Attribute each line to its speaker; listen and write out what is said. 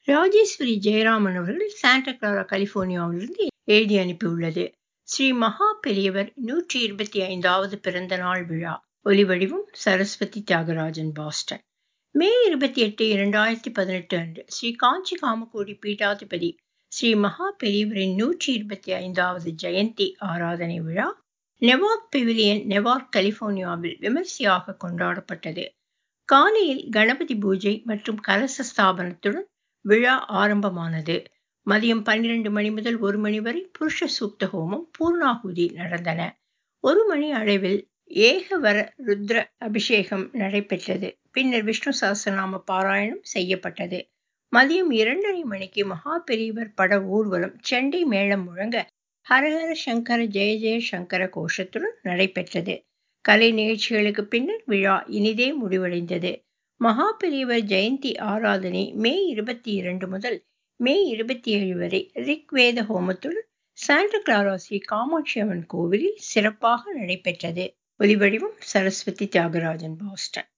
Speaker 1: ராஜேஸ்வரி ஜெயராமன் அவர்கள் Santa Clara கலிபோர்னியாவிலிருந்து எழுதி அனுப்பியுள்ளது ஸ்ரீ மகா பெரியவர் நூற்றி இருபத்தி ஐந்தாவது பிறந்த நாள் விழா ஒலிவடிவம் சரஸ்வதி தியாகராஜன் பாஸ்டன் மே இருபத்தி எட்டு இரண்டாயிரத்தி பதினெட்டு அன்று ஸ்ரீ காஞ்சி காமகோடி பீட்டாதிபதி ஸ்ரீ மகா பெரியவரின் நூற்றி இருபத்தி ஐந்தாவது ஜெயந்தி ஆராதனை விழா நெவார்க் பெவிலியன் நெவார்க் கலிபோர்னியாவில் விமர்சையாக கொண்டாடப்பட்டது காலையில் கணபதி பூஜை மற்றும் கலச ஸ்தாபனத்துடன் விழா ஆரம்பமானது மதியம் பன்னிரண்டு மணி முதல் ஒரு மணி வரை புருஷ சூக்த ஹோமம் பூர்ணாகுதி நடந்தன ஒரு மணி அளவில் ஏகவர ருத்ர அபிஷேகம் நடைபெற்றது பின்னர் விஷ்ணு சஹஸ்ரநாம பாராயணம் செய்யப்பட்டது மதியம் இரண்டரை மணிக்கு மகா பெரியவர் பட ஊர்வலம் செண்டை மேளம் முழங்க ஹரஹர சங்கர ஜெய ஜெய சங்கர கோஷத்துடன் நடைபெற்றது கலை நிகழ்ச்சிகளுக்கு பின்னர் விழா இனிதே முடிவடைந்தது மகா பெரியவர் ஜெயந்தி ஆராதனை மே இருபத்தி இரண்டு முதல் மே இருபத்தி ஏழு வரை ரிக்வேத ஹோமத்துடன் சாண்டா கிளாரா ஸ்ரீ காமாட்சி அம்மன் கோவிலில் சிறப்பாக நடைபெற்றது ஒலிவடிவம் சரஸ்வதி தியாகராஜன் பாஸ்டன்